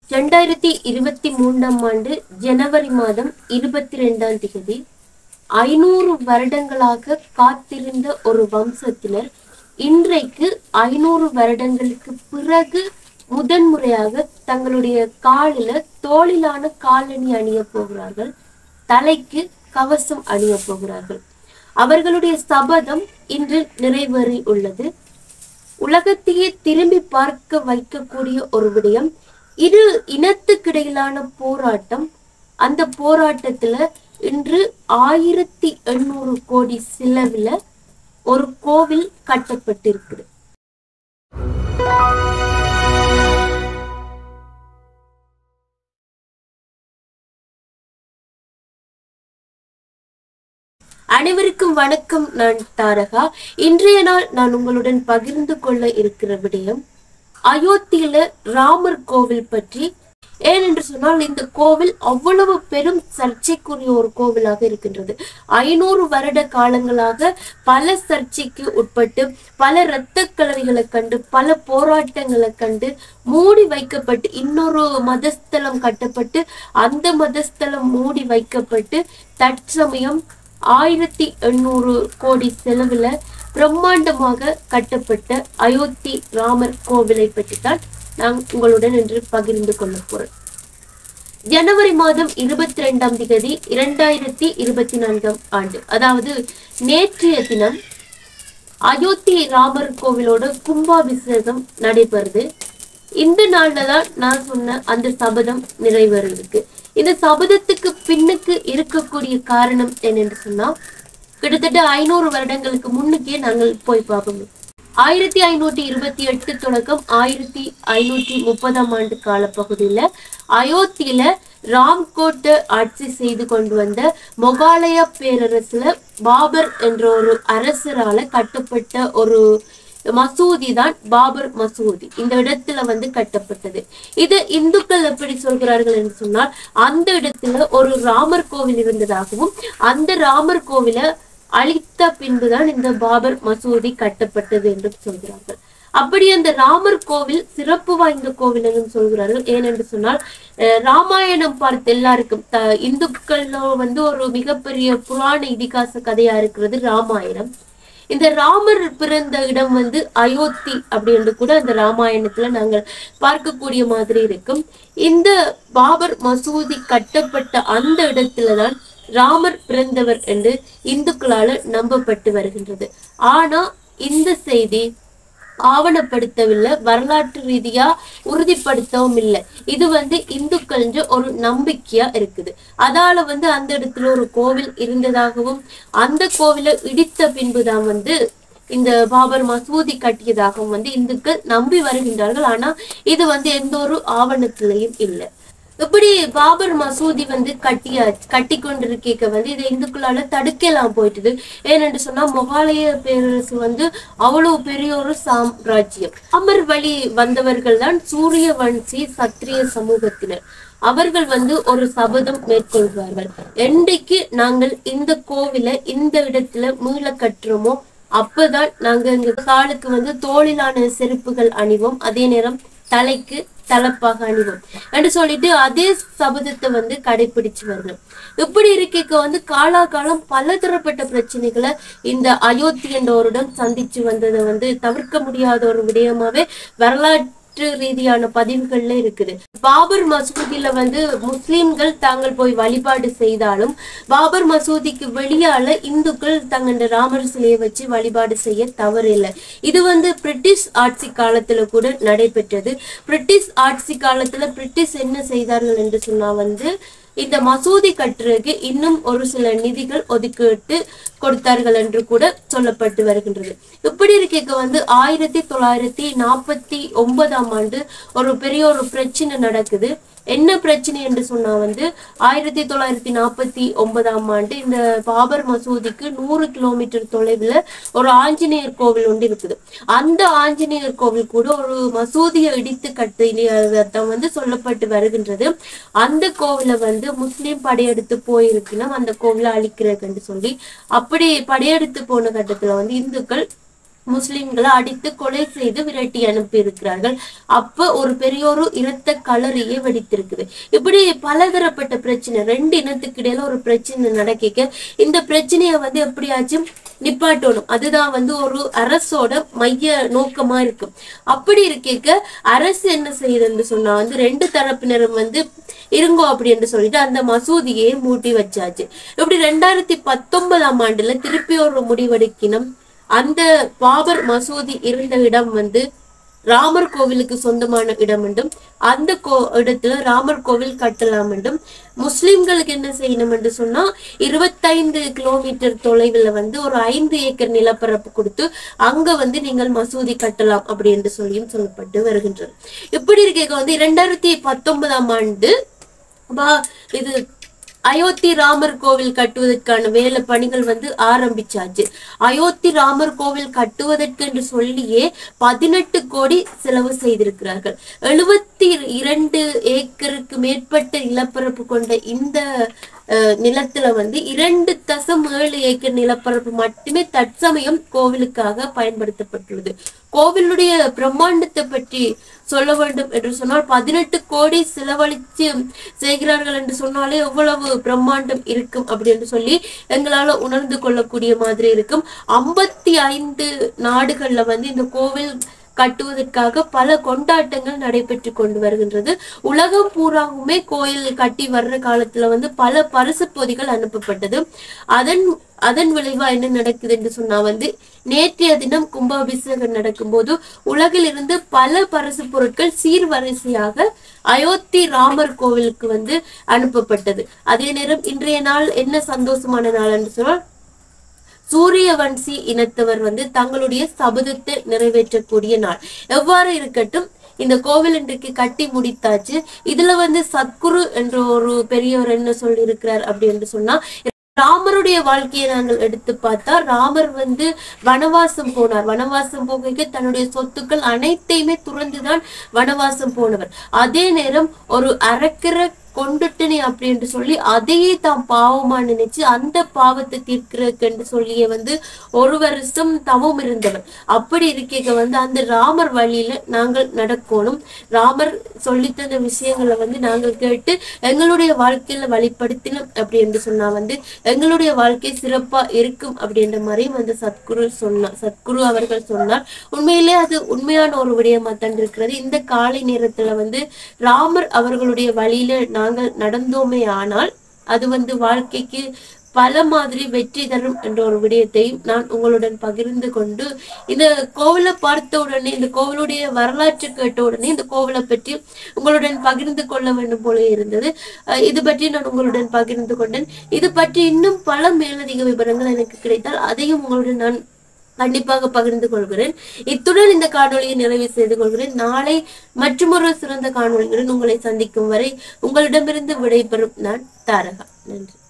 ரெண்டாயிரத்தி இருபத்தி மூன்றாம் ஆண்டு ஜனவரி மாதம் இருபத்தி ரெண்டாம் தேதி ஐநூறு வருடங்களாக காத்திருந்த ஒரு வம்சத்தினர் இன்றைக்கு ஐநூறு வருடங்களுக்கு பிறகு முதன்முறையாக தங்களுடைய காலில தோளிலான காலணி அணிய போகிறார்கள் தலைக்கு கவசம் அணிய போகிறார்கள் அவர்களுடைய சபதம் இன்று நிறைவேறி உள்ளது உலகத்தையே திரும்பி பார்க்க வைக்கக்கூடிய ஒரு விடயம் இரு இனத்துக்கிடையிலான போராட்டம் அந்த போராட்டத்துல இன்று ஆயிரத்தி எண்ணூறு கோடி செலவுல ஒரு கோவில் கட்டப்பட்டிருக்குது அனைவருக்கும் வணக்கம் நான் தாரகா இன்றைய நாள் நான் உங்களுடன் பகிர்ந்து கொள்ள இருக்கிற விடயம் அயோத்தியில ராமர் கோவில் பற்றி ஏனென்று சொன்னால் இந்த கோவில் அவ்வளவு பெரும் சர்ச்சைக்குரிய ஒரு கோவிலாக இருக்கின்றது ஐநூறு வருட காலங்களாக பல சர்ச்சைக்கு உட்பட்டு பல இரத்த கலவைகளை கண்டு பல போராட்டங்களை கண்டு மூடி வைக்கப்பட்டு இன்னொரு மதஸ்தலம் கட்டப்பட்டு அந்த மதஸ்தலம் மூடி வைக்கப்பட்டு தற்சமயம் ஆயிரத்தி எண்ணூறு கோடி செலவுல பிரம்மாண்டமாக கட்டப்பட்ட அயோத்தி ராமர் கோவிலை பற்றி தான் நான் உங்களுடன் இன்று பகிர்ந்து கொள்ள போறேன் ஜனவரி மாதம் இருபத்தி ரெண்டாம் திகதி இரண்டாயிரத்தி இருபத்தி நான்காம் ஆண்டு அதாவது நேற்றைய தினம் அயோத்தி ராமர் கோவிலோட கும்பாபிஷேகம் நடைபெறுது இந்த நாள்ல தான் நான் சொன்ன அந்த சபதம் நிறைவேறிருக்கு இந்த சபதத்துக்கு பின்னுக்கு இருக்கக்கூடிய காரணம் என்னன்னு சொன்னா கிட்டத்தட்ட ஐநூறு வருடங்களுக்கு முன்னுக்கே நாங்கள் போய் பார்ப்போம் ஆயிரத்தி ஐநூற்றி இருபத்தி எட்டு தொடக்கம் ஆயிரத்தி ஐநூற்றி முப்பதாம் ஆண்டு காலப்பகுதியில அயோத்தியில ராம்கோட்டை ஆட்சி செய்து கொண்டு வந்த மொகாலய பேரரசுல பாபர் என்ற ஒரு அரசரால கட்டப்பட்ட ஒரு மசூதி தான் பாபர் மசூதி இந்த இடத்துல வந்து கட்டப்பட்டது இது இந்துக்கள் எப்படி சொல்கிறார்கள் என்று சொன்னால் அந்த இடத்துல ஒரு ராமர் கோவில் இருந்ததாகவும் அந்த ராமர் கோவில அழித்த பின்புதான் இந்த பாபர் மசூதி கட்டப்பட்டது என்று சொல்கிறார்கள் அப்படி அந்த ராமர் கோவில் சிறப்பு வாய்ந்த கோவில் என்று சொல்கிறார்கள் ஏனென்று சொன்னால் அஹ், ராமாயணம் பார்த்த எல்லாருக்கும் த இந்துக்கள்ல வந்து ஒரு மிகப்பெரிய புராண இதிகாச கதையா இருக்கிறது ராமாயணம் இந்த ராமர் பிறந்த இடம் வந்து அயோத்தி அப்படின்னு கூட அந்த ராமாயணத்துல நாங்கள் பார்க்கக்கூடிய மாதிரி இருக்கும் இந்த பாபர் மசூதி கட்டப்பட்ட அந்த இடத்துலதான் ராமர் பிறந்தவர் என்று இந்துக்களால நம்பப்பட்டு வருகின்றது ஆனா இந்த செய்தி ஆவணப்படுத்தவில்லை வரலாற்று ரீதியா உறுதிப்படுத்தவும் இல்லை இது வந்து இந்துக்கள் ஒரு நம்பிக்கையா இருக்குது அதால வந்து அந்த இடத்துல ஒரு கோவில் இருந்ததாகவும் அந்த கோவிலை இடித்த பின்புதான் வந்து இந்த பாபர் மசூதி கட்டியதாகவும் வந்து இந்துக்கள் நம்பி வருகின்றார்கள் ஆனா இது வந்து எந்த ஒரு ஆவணத்திலையும் இல்லை இப்படி பாபர் மசூதி வந்து கட்டியா கட்டி கொண்டிருக்க வந்து இதை இந்துக்களால தடுக்கலாம் போயிட்டுது ஏனென்று சொன்னா மொகாலய பேரரசு வந்து அவ்வளவு பெரிய ஒரு சாம்ராஜ்யம் அமர் வழி வந்தவர்கள் தான் சூரிய வன்சி சத்திரிய சமூகத்தினர் அவர்கள் வந்து ஒரு சபதம் மேற்கொள்வார்கள் என்றைக்கு நாங்கள் இந்த கோவிலை இந்த இடத்துல மீள கட்டுறோமோ அப்பதான் நாங்க எங்க காலுக்கு வந்து தோளிலான செருப்புகள் அணிவோம் அதே நேரம் தலைக்கு தலப்பாக அணிவோம் என்று சொல்லிட்டு அதே சபதத்தை வந்து கடைபிடிச்சு வரணும் இப்படி இருக்கைக்கு வந்து காலாகாலம் பல தரப்பட்ட பிரச்சனைகளை இந்த அயோத்தி என்றவருடன் சந்திச்சு வந்ததை வந்து தவிர்க்க முடியாத ஒரு விடயமாவே வரலாற்று ரீதியான பதிவுகள்ல இருக்குது பாபர் மசூதியில வந்து முஸ்லிம்கள் தாங்கள் போய் வழிபாடு செய்தாலும் பாபர் மசூதிக்கு வெளியால இந்துக்கள் தங்களோட ராமர் சிலையை வச்சு வழிபாடு செய்ய தவறில்லை இது வந்து பிரிட்டிஷ் ஆட்சி காலத்துல கூட நடைபெற்றது பிரிட்டிஷ் ஆட்சி காலத்துல பிரிட்டிஷ் என்ன செய்தார்கள் என்று சொன்னா வந்து இந்த மசூதி கட்டுறதுக்கு இன்னும் ஒரு சில நிதிகள் ஒதுக்கிட்டு கொடுத்தார்கள் என்று கூட சொல்லப்பட்டு வருகின்றது இப்படி இருக்க வந்து ஆயிரத்தி தொள்ளாயிரத்தி நாற்பத்தி ஒன்பதாம் ஆண்டு ஒரு பெரிய ஒரு பிரச்சனை நடக்குது என்ன பிரச்சனை என்று சொன்னா வந்து ஆயிரத்தி தொள்ளாயிரத்தி நாற்பத்தி ஒன்பதாம் ஆண்டு இந்த பாபர் மசூதிக்கு நூறு கிலோமீட்டர் தொலைவுல ஒரு ஆஞ்சநேயர் கோவில் ஒன்று இருக்குது அந்த ஆஞ்சநேயர் கோவில் கூட ஒரு மசூதியை இடித்து கட்டியதான் வந்து சொல்லப்பட்டு வருகின்றது அந்த கோவிலை வந்து முஸ்லீம் படையெடுத்து போயிருக்கணும் அந்த கோவிலை அழிக்கிறதுன்னு சொல்லி அப்படி படையெடுத்து போன கட்டத்துல வந்து இந்துக்கள் முஸ்லிம்களை அடித்து கொலை செய்து விரட்டி அனுப்பி இருக்கிறார்கள் அப்ப ஒரு பெரியோரு இரத்த களரியே வெடித்திருக்குது இப்படி பலதரப்பட்ட பிரச்சனை ரெண்டு இனத்துக்கு இடையில ஒரு பிரச்சனை நடக்க இந்த பிரச்சனைய வந்து எப்படியாச்சும் நிப்பாட்டணும் அதுதான் வந்து ஒரு அரசோட மைய நோக்கமா இருக்கும் அப்படி இருக்க அரசு என்ன செய்யுதுன்னு சொன்னா வந்து ரெண்டு தரப்பினரும் வந்து இருங்கோ அப்படின்னு சொல்லிட்டு அந்த மசூதியை மூட்டி வச்சாச்சு இப்படி ரெண்டாயிரத்தி பத்தொன்பதாம் ஆண்டுல திருப்பி ஒரு முடிவெடுக்கினம் அந்த பாபர் மசூதி இருந்த இடம் வந்து ராமர் கோவிலுக்கு சொந்தமான இடம் என்றும் அந்த கோ இடத்துல ராமர் கோவில் கட்டலாம் என்றும் முஸ்லிம்களுக்கு என்ன செய்யணும் என்று சொன்னா இருபத்தைந்து கிலோமீட்டர் தொலைவில் வந்து ஒரு ஐந்து ஏக்கர் நிலப்பரப்பு கொடுத்து அங்க வந்து நீங்கள் மசூதி கட்டலாம் அப்படி என்று சொல்லியும் சொல்லப்பட்டு வருகின்றது இப்படி இருக்க வந்து இரண்டாயிரத்தி பத்தொன்பதாம் ஆண்டு பா- இது அயோத்தி ராமர் கோவில் கட்டுவதற்கான வேலை பணிகள் வந்து ஆரம்பிச்சாச்சு அயோத்தி ராமர் கோவில் கட்டுவதற்கு என்று சொல்லியே பதினெட்டு கோடி செலவு செய்திருக்கிறார்கள் எழுபத்தி இரண்டு ஏக்கருக்கு மேற்பட்ட நிலப்பரப்பு கொண்ட இந்த அஹ், நிலத்துல வந்து இரண்டு தசம் ஏழு ஏக்கர் நிலப்பரப்பு மட்டுமே தற்சமயம் கோவிலுக்காக பயன்படுத்தப்பட்டுள்ளது கோவிலுடைய பிரம்மாண்டத்தை பற்றி சொல்ல வேண்டும் என்று சொன்னால் பதினெட்டு கோடி செலவழித்து செய்கிறார்கள் என்று சொன்னாலே எவ்வளவு பிரம்மாண்டம் இருக்கும் அப்படின்னு சொல்லி எங்களால உணர்ந்து கொள்ளக்கூடிய மாதிரி இருக்கும் ஐம்பத்தி ஐந்து நாடுகள்ல வந்து இந்த கோவில் கட்டுவதற்காக பல கொண்டாட்டங்கள் நடைபெற்று கொண்டு வருகின்றது உலகம் பூராவுமே கோயில் கட்டி வர்ற காலத்துல வந்து பல பரிசு பொதிகள் அனுப்பப்பட்டது அதன் அதன் விளைவா என்ன நடக்குது என்று சொன்னா வந்து நேற்றைய தினம் கும்பாபிஷேகம் நடக்கும்போது உலகில் இருந்து பல பரிசு பொருட்கள் சீர்வரிசையாக அயோத்தி ராமர் கோவிலுக்கு வந்து அனுப்பப்பட்டது அதே நேரம் இன்றைய நாள் என்ன சந்தோஷமான நாள் என்று சொன்னால் சூரியவன்சி இனத்தவர் வந்து தங்களுடைய சபதத்தை நிறைவேற்றக்கூடிய நாள் எவ்வாறு இருக்கட்டும் இந்த கோவில் இன்றைக்கு கட்டி முடித்தாச்சு இதுல வந்து சத்குரு என்ற ஒரு பெரியவர் என்ன சொல்லி இருக்கிறார் அப்படி என்று சொன்னா ராமருடைய வாழ்க்கையை நாங்கள் எடுத்து பார்த்தா ராமர் வந்து வனவாசம் போனார் வனவாசம் போகைக்கு தன்னுடைய சொத்துக்கள் அனைத்தையுமே துறந்துதான் வனவாசம் போனவர் அதே நேரம் ஒரு அரக்கரை கொண்டுட்டனே அப்படின்னு சொல்லி அதையே தாம் பாவமா நினைச்சு அந்த பாவத்தை தீர்க்கிறதுக்கு சொல்லியே வந்து ஒரு வருஷம் தவம் இருந்தவர் அப்படி இருக்க வந்து அந்த ராமர் வழியில நாங்கள் நடக்கணும் ராமர் சொல்லித்தந்த விஷயங்களை வந்து நாங்கள் கேட்டு எங்களுடைய வாழ்க்கையில வழிப்படுத்தினோம் அப்படி என்று சொன்னா வந்து எங்களுடைய வாழ்க்கை சிறப்பா இருக்கும் அப்படின்ற மாதிரியும் வந்து சத்குரு சொன்னார் சத்குரு அவர்கள் சொன்னார் உண்மையிலே அது உண்மையான ஒரு விடயமா தான் இருக்கிறது இந்த காலை நேரத்துல வந்து ராமர் அவர்களுடைய வழியில நாங்கள் நடந்தோமே ஆனால் அது வந்து வாழ்க்கைக்கு பல மாதிரி வெற்றி தரும் என்ற ஒரு விடயத்தையும் நான் உங்களுடன் பகிர்ந்து கொண்டு இந்த கோவிலை பார்த்த உடனே இந்த கோவிலுடைய வரலாற்று கேட்ட உடனே இந்த கோவிலை பற்றி உங்களுடன் பகிர்ந்து கொள்ள வேண்டும் போல இருந்தது அஹ் இது பற்றி நான் உங்களுடன் பகிர்ந்து கொண்டேன் இது பற்றி இன்னும் பல மேலதிக விவரங்கள் எனக்கு கிடைத்தால் அதையும் உங்களுடன் நான் கண்டிப்பாக பகிர்ந்து கொள்கிறேன் இத்துடன் இந்த காணொளியை நிறைவு செய்து கொள்கிறேன் நாளை மற்றொரு சிறந்த காணொளியுடன் உங்களை சந்திக்கும் வரை உங்களிடமிருந்து விடைபெறும் நான் தாரகா நன்றி